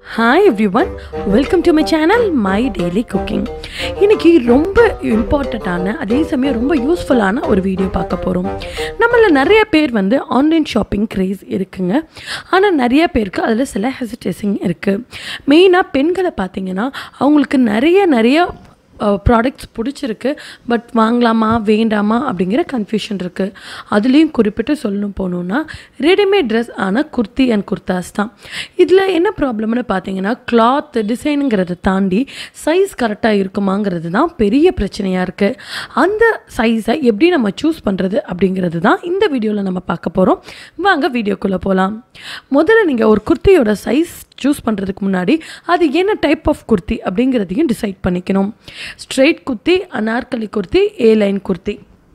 hi everyone welcome to my channel my daily cooking இன்னைக்கு ரொம்ப இம்பார்ட்டண்ட்டான அதே சமயம் ரொம்ப யூஸ்ஃபுல்லான ஒரு வீடியோ பார்க்க போகிறோம் நம்மள நிறைய பேர் வந்து ஆன்லைன் ஷாப்பிங் க்ரேஸ் இருக்குங்க ஆனால் நிறைய பேருக்கு அதில் சில ஹெசிடேஷன் இருக்குது மெயினாக பெண்களை பார்த்தீங்கன்னா அவங்களுக்கு நிறைய நிறைய ப்ராடக்ட்ஸ் பிடிச்சிருக்கு பட் வாங்கலாமா வேண்டாமா அப்படிங்கிற கன்ஃபியூஷன் இருக்குது அதுலேயும் குறிப்பிட்டு சொல்லணும் போகணுன்னா ரெடிமேட் ட்ரெஸ் ஆன குர்த்தி அண்ட் குர்தாஸ் தான் இதில் என்ன ப்ராப்ளம்னு பார்த்தீங்கன்னா கிளாத் டிசைனுங்கிறத தாண்டி சைஸ் கரெக்டாக இருக்குமாங்கிறது தான் பெரிய பிரச்சனையாக இருக்குது அந்த சைஸை எப்படி நம்ம சூஸ் பண்ணுறது அப்படிங்கிறது தான் இந்த வீடியோவில் நம்ம பார்க்க போகிறோம் வாங்க வீடியோக்குள்ளே போகலாம் முதல்ல நீங்கள் ஒரு குர்த்தியோட சைஸ் சூஸ் பண்ணுறதுக்கு முன்னாடி அது என்ன டைப் ஆஃப் குர்த்தி அப்படிங்கிறதையும் டிசைட் பண்ணிக்கணும் straight kurti Anarkali kurti A line kurti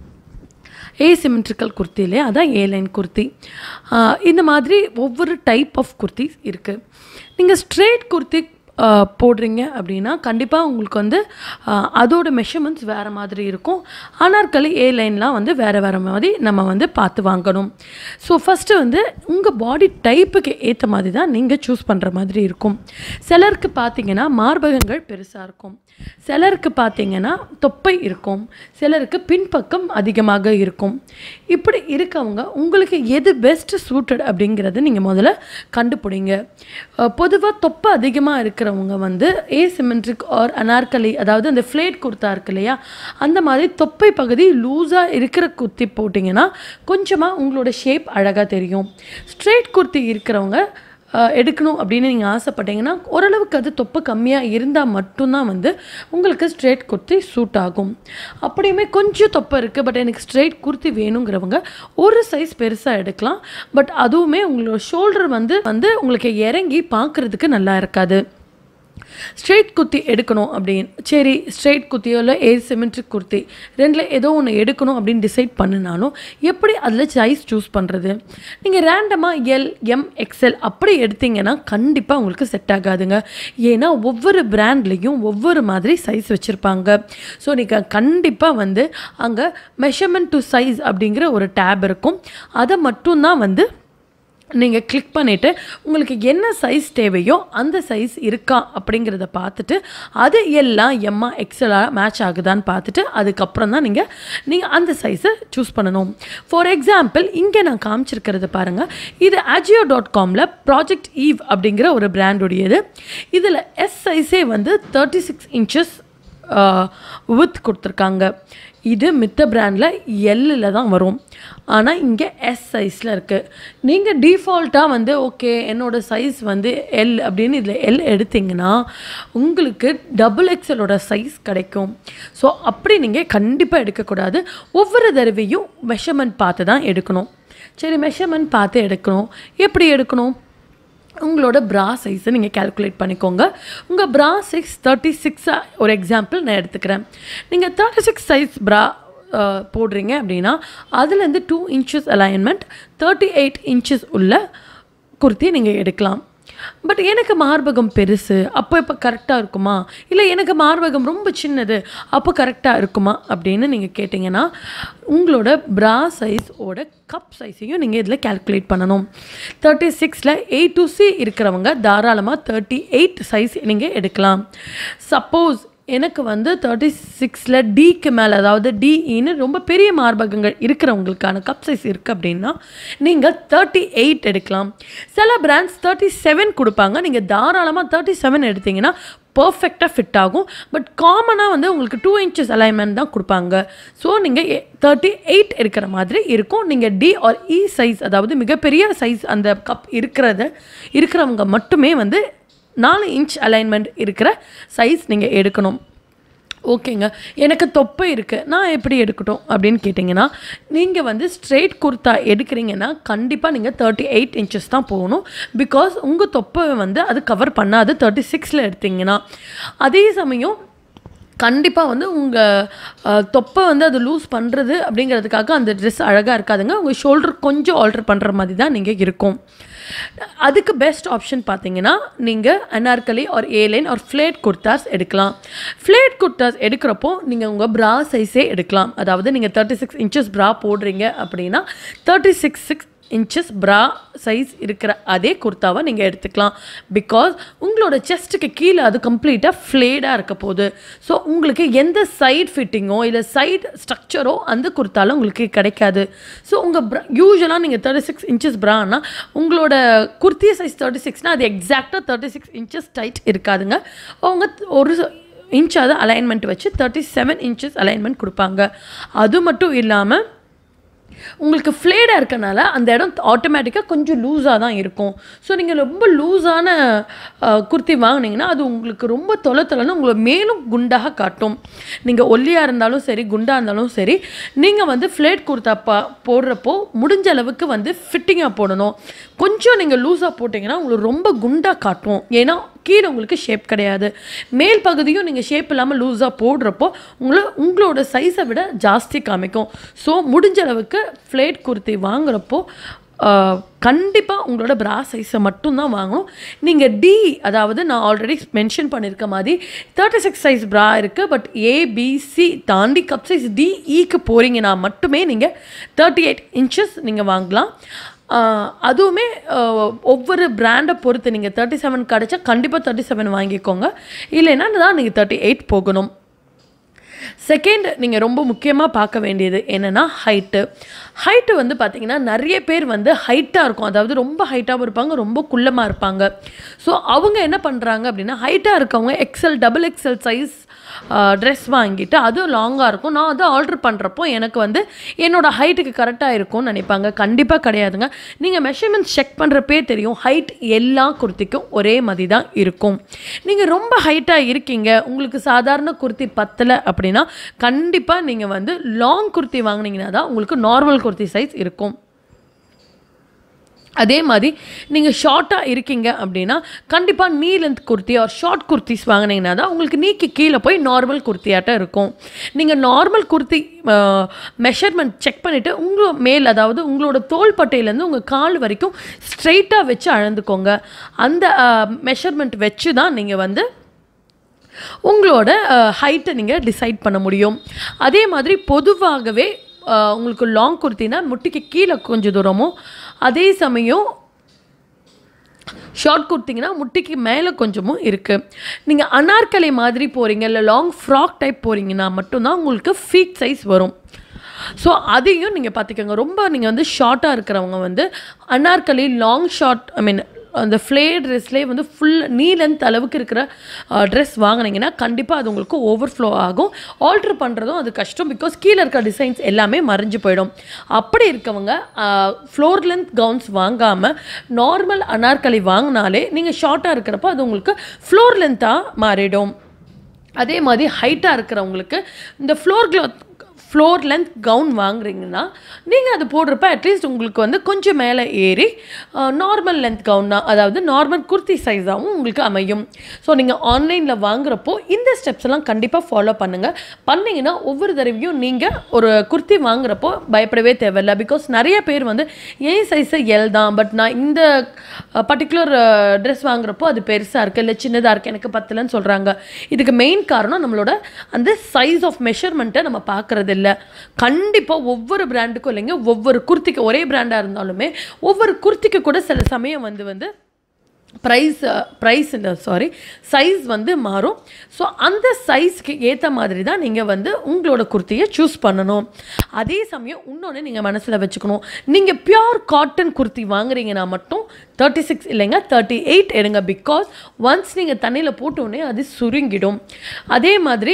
asymmetrical குர்த்திலே அதான் ஏ லைன் குர்த்தி ஆஹ் இந்த மாதிரி ஒவ்வொரு டைப் ஆஃப் குர்த்திஸ் இருக்குது நீங்கள் ஸ்ட்ரெயிட் குர்த்தி ஆஹ் போடுறீங்க அப்படின்னா கண்டிப்பாக உங்களுக்கு வந்து ஆஹ் அதோட மெஷர்மெண்ட்ஸ் வேறு மாதிரி இருக்கும் அனார்கலி ஏ லைன்லாம் வந்து வேறு வேறு மாதிரி நம்ம வந்து பார்த்து வாங்கணும் ஸோ ஃபஸ்ட்டு வந்து உங்கள் பாடி டைப்புக்கு ஏற்ற மாதிரி தான் நீங்கள் சூஸ் பண்ணுற மாதிரி இருக்கும் சிலருக்கு பார்த்தீங்கன்னா மார்பகங்கள் பெருசாக இருக்கும் சிலருக்கு பார்த்தீங்கன்னா தொப்பை இருக்கும் சிலருக்கு பின்பக்கம் அதிகமாக இருக்கும் இப்படி இருக்கவங்க உங்களுக்கு எது பெஸ்ட் சூட்டட் அப்படிங்கிறத நீங்கள் முதல்ல கண்டுபிடிங்க பொதுவாக தொப்பை அதிகமாக இருக்கிறவங்க வந்து ஏசிமெட்ரிக் ஆர் அனார்கலி அதாவது அந்த ஃப்ளேட் குர்த்தா இருக்கு இல்லையா அந்த மாதிரி தொப்பை பகுதி லூஸாக இருக்கிற குர்த்தி போட்டிங்கன்னா கொஞ்சமாக உங்களோட ஷேப் அழகாக தெரியும் ஸ்ட்ரெயிட் குர்த்தி இருக்கிறவங்க அஹ், எடுக்கணும் அப்படின்னு நீங்கள் ஆசைப்பட்டீங்கன்னா ஓரளவுக்கு அது தொப்பை கம்மியாக இருந்தால் மட்டும்தான் வந்து உங்களுக்கு ஸ்ட்ரெயிட் குர்த்தி சூட் ஆகும் அப்படியுமே கொஞ்சம் தொப்பை இருக்குது பட் எனக்கு ஸ்ட்ரெயிட் குர்த்தி வேணுங்கிறவங்க ஒரு சைஸ் பெருசாக எடுக்கலாம் பட் அதுவுமே உங்களோட ஷோல்டர் வந்து வந்து உங்களுக்கு இறங்கி பார்க்குறதுக்கு நல்லா இருக்காது ஸ்ட்ரெயிட் குர்த்தி எடுக்கணும் அப்படின்னு சரி ஸ்ட்ரெயிட் குர்த்தியோ இல்லை ஏ சிமெட்ரிக் குர்த்தி ரெண்டில் ஏதோ ஒன்று எடுக்கணும் அப்படின்னு டிசைட் பண்ணினாலும் எப்படி அதில் சைஸ் சூஸ் பண்ணுறது நீங்கள் ரேண்டமாக எல் எம் எக்ஸ்எல் அப்படி எடுத்தீங்கன்னா கண்டிப்பாக உங்களுக்கு செட் ஆகாதுங்க ஏன்னா ஒவ்வொரு பிராண்ட்லேயும் ஒவ்வொரு மாதிரி சைஸ் வச்சுருப்பாங்க ஸோ நீங்கள் கண்டிப்பாக வந்து அங்கே மெஷர்மெண்ட் டு சைஸ் அப்படிங்கிற ஒரு டேப் இருக்கும் அதை மட்டும்தான் வந்து நீங்கள் கிளிக் பண்ணிவிட்டு உங்களுக்கு என்ன சைஸ் தேவையோ அந்த சைஸ் இருக்கா அப்படிங்கிறத பார்த்துட்டு அது எல்லாம் எம்மா எக்ஸலாக மேட்ச் ஆகுதான்னு பார்த்துட்டு அதுக்கப்புறம் தான் நீங்கள் நீங்கள் அந்த சைஸை சூஸ் பண்ணணும் ஃபார் எக்ஸாம்பிள் இங்கே நான் காமிச்சிருக்கிறது பாருங்கள் இது அஜியோ டாட் காமில் ப்ராஜெக்ட் ஈவ் அப்படிங்கிற ஒரு பிராண்டுடையது இதில் எஸ் சைஸே வந்து தேர்ட்டி சிக்ஸ் இன்ச்சஸ் வித் கொடுத்துருக்காங்க இது மித்த பிராண்டில் எல்லில் தான் வரும் ஆனால் இங்கே எஸ் சைஸில் இருக்குது நீங்கள் டிஃபால்ட்டாக வந்து ஓகே என்னோடய சைஸ் வந்து எல் அப்படின்னு இதில் எல் எடுத்தீங்கன்னா உங்களுக்கு டபுள் எக்ஸலோட சைஸ் கிடைக்கும் ஸோ அப்படி நீங்கள் கண்டிப்பாக எடுக்கக்கூடாது ஒவ்வொரு தடவையும் மெஷர்மெண்ட் பார்த்து தான் எடுக்கணும் சரி மெஷர்மெண்ட் பார்த்து எடுக்கணும் எப்படி எடுக்கணும் உங்களோட ப்ரா சைஸை நீங்கள் கால்குலேட் பண்ணிக்கோங்க உங்கள் ப்ரா சைஸ் தேர்ட்டி சிக்ஸாக ஒரு எக்ஸாம்பிள் நான் எடுத்துக்கிறேன் நீங்கள் தேர்ட்டி சிக்ஸ் சைஸ் ப்ரா போடுறீங்க அப்படின்னா அதுலேருந்து two inches alignment thirty eight inches உள்ள குர்த்தி நீங்கள் எடுக்கலாம் பட் எனக்கு மார்பகம் பெருசு அப்போ இப்போ கரெக்டாக இருக்குமா இல்லை எனக்கு மார்பகம் ரொம்ப சின்னது அப்போ கரெக்டாக இருக்குமா அப்படின்னு நீங்கள் கேட்டிங்கன்னா உங்களோட ப்ரா சைஸோட கப் சைஸையும் நீங்கள் இதில் கால்குலேட் பண்ணணும் தேர்ட்டி சிக்ஸில் ஏ டு சி இருக்கிறவங்க தாராளமாக தேர்ட்டி எயிட் சைஸ் நீங்கள் எடுக்கலாம் சப்போஸ் எனக்கு வந்து தேர்ட்டி சிக்ஸில் டிக்கு மேலே அதாவது டிஇன்னு ரொம்ப பெரிய மார்பகங்கள் இருக்கிறவங்களுக்கான கப் சைஸ் இருக்குது அப்படின்னா நீங்கள் தேர்ட்டி எயிட் எடுக்கலாம் சில பிராண்ட்ஸ் தேர்ட்டி செவன் கொடுப்பாங்க நீங்கள் தாராளமாக தேர்ட்டி செவன் எடுத்தீங்கன்னா பர்ஃபெக்டாக ஃபிட் ஆகும் பட் காமனாக வந்து உங்களுக்கு டூ இன்ச்சஸ் அலைன்மெண்ட் தான் கொடுப்பாங்க ஸோ நீங்கள் தேர்ட்டி எயிட் இருக்கிற மாதிரி இருக்கும் நீங்கள் டி ஆர் இ சைஸ் அதாவது மிகப்பெரிய சைஸ் அந்த கப் இருக்கிறத இருக்கிறவங்க மட்டுமே வந்து நாலு இன்ச் அலைன்மெண்ட் இருக்கிற சைஸ் நீங்கள் எடுக்கணும் ஓகேங்க எனக்கு தொப்பை இருக்குது நான் எப்படி எடுக்கட்டும் அப்படின்னு கேட்டிங்கன்னா நீங்கள் வந்து ஸ்ட்ரெயிட் குர்த்தா எடுக்கிறீங்கன்னா கண்டிப்பாக நீங்கள் தேர்ட்டி எயிட் இன்ச்சஸ் தான் போகணும் பிகாஸ் உங்கள் தொப்பை வந்து அது கவர் பண்ணாது தேர்ட்டி சிக்ஸில் எடுத்தீங்கன்னா அதே சமயம் கண்டிப்பாக வந்து உங்கள் தொப்பை வந்து அது லூஸ் பண்ணுறது அப்படிங்கிறதுக்காக அந்த ட்ரெஸ் அழகாக இருக்காதுங்க உங்கள் ஷோல்டர் கொஞ்சம் ஆல்டர் பண்ணுற மாதிரி தான் நீங்கள் இருக்கும் அதுக்கு பெஸ்ட் ஆப்ஷன் பார்த்தீங்கன்னா நீங்கள் Anarkali or A line or flared kurtas எடுக்கலாம் ஃப்ளேட் குர்தாஸ் எடுக்கிறப்போ நீங்கள் உங்கள் ப்ரா சைஸே எடுக்கலாம் அதாவது நீங்கள் தேர்ட்டி சிக்ஸ் இன்ச்சஸ் ப்ரா போடுறீங்க அப்படின்னா thirty six six inches bra size இருக்கிற அதே குர்த்தாவை நீங்கள் எடுத்துக்கலாம் பிகாஸ் உங்களோட செஸ்ட்டுக்கு கீழே அது கம்ப்ளீட்டாக ஃப்ளேடாக இருக்க போகுது ஸோ உங்களுக்கு எந்த சைட் ஃபிட்டிங்கோ இல்லை சைட் ஸ்ட்ரக்சரோ அந்த குர்த்தால உங்களுக்கு கிடைக்காது ஸோ உங்கள் ப்ரா யூஸ்வலாக நீங்கள் தேர்ட்டி சிக்ஸ் இன்ச்சஸ் ப்ரானா உங்களோட குர்த்தி சைஸ் தேர்ட்டி சிக்ஸ்னால் அது எக்ஸாக்டாக தேர்ட்டி சிக்ஸ் இன்ச்சஸ் டைட் இருக்காதுங்க அவங்க ஒரு இன்ச்சாவது அலைன்மெண்ட் வச்சு தேர்ட்டி செவன் இன்ச்சஸ் அலைன்மெண்ட் கொடுப்பாங்க அது மட்டும் இல்லாமல் உங்களுக்கு ஃப்ளேடாக இருக்கனால அந்த இடம் ஆட்டோமேட்டிக்காக கொஞ்சம் லூஸாக தான் இருக்கும் ஸோ நீங்கள் ரொம்ப லூஸான குர்த்தி வாங்குனீங்கன்னா அது உங்களுக்கு ரொம்ப தொலை தொலைன்னு உங்களை மேலும் குண்டாக காட்டும் நீங்கள் ஒல்லியாக இருந்தாலும் சரி குண்டாக இருந்தாலும் சரி நீங்கள் வந்து ஃப்ளேட் குர்த்தா பா போடுறப்போ முடிஞ்ச அளவுக்கு வந்து ஃபிட்டிங்காக போடணும் கொஞ்சம் நீங்கள் லூஸாக போட்டிங்கன்னா உங்களுக்கு ரொம்ப குண்டாக காட்டும் ஏன்னா கீழே உங்களுக்கு ஷேப் கிடையாது மேல் பகுதியும் நீங்கள் ஷேப் இல்லாமல் லூஸாக போடுறப்போ உங்களை உங்களோட சைஸை விட ஜாஸ்தி காமிக்கும் ஸோ முடிஞ்ச அளவுக்கு ஃப்ளேட் குர்த்தி வாங்குறப்போ கண்டிப்பாக உங்களோட பிரா சைஸை மட்டும்தான் வாங்கணும் நீங்கள் டி அதாவது நான் ஆல்ரெடி மென்ஷன் பண்ணியிருக்க மாதிரி தேர்ட்டி சிக்ஸ் சைஸ் பிரா இருக்குது பட் ஏபிசி தாண்டி கப் சைஸ் டிஇக்கு போகிறீங்கன்னா மட்டுமே நீங்கள் தேர்ட்டி எயிட் இன்ச்சஸ் நீங்கள் வாங்கலாம் ஆஹ் அதுவுமே ஆஹ் ஒவ்வொரு பிராண்டை பொறுத்து நீங்கள் தேர்ட்டி செவன் கிடச்சா கண்டிப்பாக தேர்ட்டி செவன் வாங்கிக்கோங்க இல்லைன்னா தான் நீங்கள் தேர்ட்டி எயிட் போகணும் செகண்ட் நீங்கள் ரொம்ப முக்கியமாக பார்க்க வேண்டியது என்னென்னா ஹைட்டு ஹைட்டு வந்து பார்த்தீங்கன்னா நிறைய பேர் வந்து ஹைட்டாக இருக்கும் அதாவது ரொம்ப ஹைட்டாகவும் இருப்பாங்க ரொம்ப குள்ளமாக இருப்பாங்க ஸோ அவங்க என்ன பண்ணுறாங்க அப்படின்னா ஹைட்டாக இருக்கவங்க XL double XL size dress வாங்கிட்டு அதுவும் லாங்காக இருக்கும் நான் அதை ஆர்டர் பண்ணுறப்போ எனக்கு வந்து என்னோடய ஹைட்டுக்கு கரெக்டாக இருக்கும்னு நினைப்பாங்க கண்டிப்பாக கிடையாதுங்க நீங்கள் மெஷர்மெண்ட்ஸ் செக் பண்ணுறப்பே தெரியும் ஹைட் எல்லா குர்த்திக்கும் ஒரே மாதிரி தான் இருக்கும் நீங்கள் ரொம்ப ஹைட்டாக இருக்கீங்க உங்களுக்கு சாதாரண குர்த்தி பத்தலை அப்படின்னா கண்டிப்பாக நீங்கள் வந்து லாங் குர்த்தி வாங்குனீங்கன்னா தான் உங்களுக்கு நார்மல் குர்த்தி சைஸ் இருக்கும் அதே மாதிரி நீங்கள் ஷார்ட்டாக இருக்கீங்க அப்படின்னா கண்டிப்பாக knee length kurti or short kurtis வாங்கினீங்கன்னா தான் உங்களுக்கு நீக்கு கீழே போய் நார்மல் குர்த்தியாட்டம் இருக்கும் நீங்கள் நார்மல் குர்த்தி மெஷர்மெண்ட் செக் பண்ணிவிட்டு உங்களோட மேல் அதாவது உங்களோட தோள்பட்டையிலேருந்து உங்கள் கால் வரைக்கும் ஸ்ட்ரெயிட்டாக வச்சு அளந்துக்கோங்க அந்த மெஷர்மெண்ட் வச்சு தான் நீங்கள் வந்து உங்களோட ஹைட்டை நீங்கள் டிசைட் பண்ண முடியும் அதே மாதிரி பொதுவாகவே அஹ், உங்களுக்கு லாங் குர்த்தினா முட்டிக்கு கீழே கொஞ்சம் தூரமும் அதே சமயம் ஷார்ட் குர்த்திங்கன்னா முட்டிக்கு மேலே கொஞ்சமும் இருக்குது நீங்கள் அனார்கலை மாதிரி போகிறீங்க இல்லை லாங் ஃப்ராக் டைப் போகிறீங்கன்னா மட்டும்தான் உங்களுக்கு ஃபீட் சைஸ் வரும் ஸோ அதையும் நீங்கள் பார்த்துக்கோங்க ரொம்ப நீங்கள் வந்து ஷார்ட்டாக இருக்கிறவங்க வந்து Anarkali long short I mean அந்த ஃப்ளே ட்ரெஸ்லேயே வந்து ஃபுல் நீ லென்த் அளவுக்கு இருக்கிற ட்ரெஸ் வாங்குனீங்கன்னா கண்டிப்பாக அது உங்களுக்கு ஓவர்ஃப்ளோ ஆகும் ஆல்ட்ரு பண்ணுறதும் அது கஷ்டம் பிகாஸ் கீழே இருக்க டிசைன்ஸ் எல்லாமே மறைஞ்சு போயிடும் அப்படி இருக்கவங்க ஃப்ளோர் லென்த் கவுன்ஸ் வாங்காமல் நார்மல் அனார்கலி வாங்கினாலே நீங்கள் ஷார்ட்டாக இருக்கிறப்போ அது உங்களுக்கு ஃப்ளோர் லென்த்தாக மாறிடும் அதே மாதிரி ஹைட்டாக இருக்கிறவங்களுக்கு இந்த floor cloth floor length gown வாங்குறீங்கன்னா நீங்கள் அது போடுறப்ப அட்லீஸ்ட் உங்களுக்கு வந்து கொஞ்சம் மேலே ஏறி நார்மல் லென்த் கவுன்னா அதாவது நார்மல் குர்த்தி சைஸாகவும் உங்களுக்கு அமையும் ஸோ நீங்கள் ஆன்லைனில் வாங்குறப்போ இந்த ஸ்டெப்ஸ் எல்லாம் கண்டிப்பாக ஃபாலோ பண்ணுங்கள் பண்ணிங்கன்னா ஒவ்வொரு தடவையும் நீங்கள் ஒரு குர்த்தி வாங்குறப்போ பயப்படவே தேவையில்ல பிகாஸ் நிறைய பேர் வந்து ஏன் சைஸை எல் தான் பட் நான் இந்த பர்டிகுலர் ட்ரெஸ் வாங்குறப்போ அது பெருசாக இருக்குது இல்லை சின்னதாக இருக்குது எனக்கு பத்தலைன்னு சொல்கிறாங்க இதுக்கு மெயின் காரணம் நம்மளோட அந்த சைஸ் ஆஃப் மெஷர்மெண்ட்டை நம்ம பார்க்குறது இல்லை கண்டிப்பாக ஒவ்வொரு பிராண்டுக்கும் இல்லைங்க ஒவ்வொரு குர்த்திக்கு ஒரே பிராண்டாக இருந்தாலுமே ஒவ்வொரு குர்த்திக்கு கூட சில சமயம் வந்து வந்து ப்ரைஸ் ப்ரைஸ் சாரி சைஸ் வந்து மாறும் ஸோ அந்த சைஸ்க்கு ஏற்ற மாதிரி தான் நீங்கள் வந்து உங்களோட குர்த்தியை சூஸ் பண்ணணும் அதே சமயம் இன்னொன்று நீங்கள் மனசில் வச்சுக்கணும் நீங்கள் பியோர் காட்டன் குர்த்தி வாங்குறீங்கன்னா மட்டும் தேர்ட்டி சிக்ஸ் இல்லைங்க தேர்ட்டி எயிட் எடுங்க பிகாஸ் ஒன்ஸ் நீங்கள் தண்ணியில் போட்டோடனே அது சுருங்கிடும் அதே மாதிரி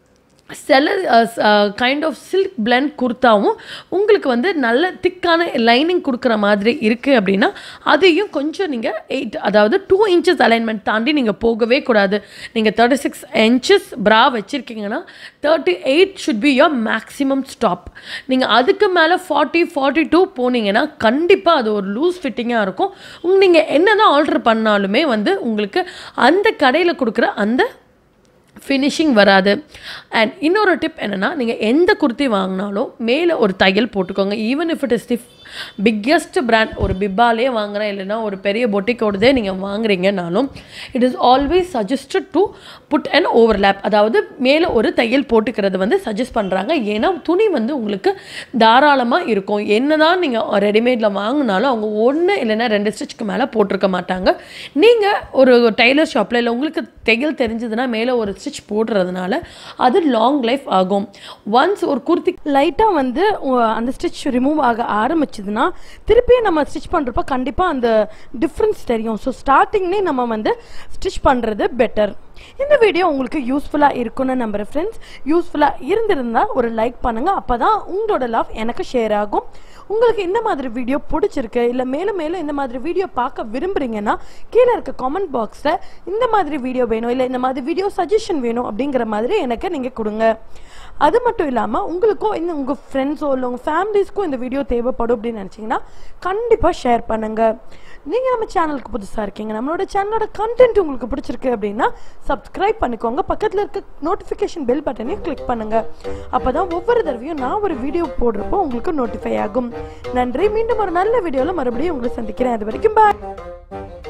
சில கைண்ட் ஆஃப் சில்க் பிளெண்ட் குர்த்தாவும் உங்களுக்கு வந்து நல்ல திக்கான லைனிங் கொடுக்குற மாதிரி இருக்குது அப்படின்னா அதையும் கொஞ்சம் நீங்கள் எயிட் அதாவது டூ இன்ச்சஸ் அலைன்மெண்ட் தாண்டி நீங்கள் போகவே கூடாது நீங்கள் தேர்ட்டி சிக்ஸ் இன்ச்சஸ் ப்ரா வச்சுருக்கீங்கன்னா thirty eight should be your maximum stop நீங்கள் அதுக்கு மேலே ஃபார்ட்டி ஃபார்ட்டி டூ போனீங்கன்னா கண்டிப்பாக அது ஒரு லூஸ் ஃபிட்டிங்காக இருக்கும் உங்க நீங்கள் என்ன தான் ஆர்டர் பண்ணாலுமே வந்து உங்களுக்கு அந்த கடையில் கொடுக்குற அந்த ஃபினிஷிங் வராது அண்ட் இன்னொரு டிப் என்னென்னா நீங்கள் எந்த குர்த்தி வாங்கினாலும் மேலே ஒரு தையல் போட்டுக்கோங்க even if it is stiff biggest brand ஒரு பிப்பாலே வாங்குறேன் இல்லைன்னா ஒரு பெரிய பொட்டிக்கோடதே நீங்கள் வாங்குறீங்கனாலும் it is always suggested to put and overlap அதாவது மேலே ஒரு தையல் போட்டுக்கிறது வந்து சஜஸ்ட் பண்ணுறாங்க ஏன்னா துணி வந்து உங்களுக்கு தாராளமாக இருக்கும் என்னதான் நீங்கள் ரெடிமேடில் வாங்கினாலும் அவங்க ஒன்று இல்லைன்னா ரெண்டு ஸ்டிச்சுக்கு மேலே போட்டிருக்க மாட்டாங்க நீங்கள் ஒரு டெய்லர் ஷாப்பில் இல்லை உங்களுக்கு தையல் தெரிஞ்சதுன்னா மேலே ஒரு ஸ்டிச் போடுறதுனால அது லாங் லைஃப் ஆகும் ஒன்ஸ் ஒரு குர்த்தி லைட்டாக வந்து உ- அந்த ஸ்டிச் ரிமூவ் ஆக ஆரம்பிச்சதுன்னா திருப்பி நம்ம ஸ்டிச் பண்ணுறப்ப கண்டிப்பாக அந்த டிஃப்ரென்ஸ் தெரியும் ஸோ ஸ்டார்டிங்லேயே நம்ம வந்து ஸ்டிச் பண்ணுறது பெட்டர் இந்த வீடியோ உங்களுக்கு யூஸ்ஃபுல்லாக இருக்கும்னு நம்புகிறேன் ஃப்ரெண்ட்ஸ் யூஸ்ஃபுல்லாக இருந்திருந்தா ஒரு லைக் பண்ணுங்கள் அப்போ தான் உங்களோட லவ் எனக்கு ஷேர் ஆகும் உங்களுக்கு இந்த மாதிரி வீடியோ பிடிச்சிருக்கு இல்லை மேலும் மேலும் இந்த மாதிரி வீடியோ பார்க்க விரும்புறீங்கன்னா கீழே இருக்க காமெண்ட் பாக்ஸில் இந்த மாதிரி வீடியோ வேணும் இல்லை இந்த மாதிரி வீடியோ சஜஷன் வேணும் அப்படிங்கிற மாதிரி எனக்கு நீங்கள் கொடுங்க அது மட்டும் இல்லாமல் உங்களுக்கும் இந்த உங்கள் ஃப்ரெண்ட்ஸோ இல்லை உங்கள் ஃபேமிலிஸ்க்கும் இந்த வீடியோ தேவைப்படும் அப்படின்னு நினச்சிங்கன்னா கண்டிப்பாக ஷேர் பண்ணுங்கள் நீங்கள் நம்ம சேனலுக்கு புதுசாக இருக்கீங்க நம்மளோட சேனலோட கண்டென்ட் உங்களுக்கு பிடிச்சிருக்கு அப்படின்னா சப்ஸ்கிரைப் பண்ணிக்கோங்க பக்கத்தில் இருக்க நோட்டிஃபிகேஷன் பெல் பட்டனையும் கிளிக் பண்ணுங்கள் அப்போ தான் ஒவ்வொரு தடவையும் நான் ஒரு வீடியோ போடுறப்போ உங்களுக்கு நோட்டிஃபை ஆகும் நன்றி மீண்டும் ஒரு நல்ல வீடியோவில் மறுபடியும் உங்களை சந்திக்கிறேன் அது வரைக்கும் பாய்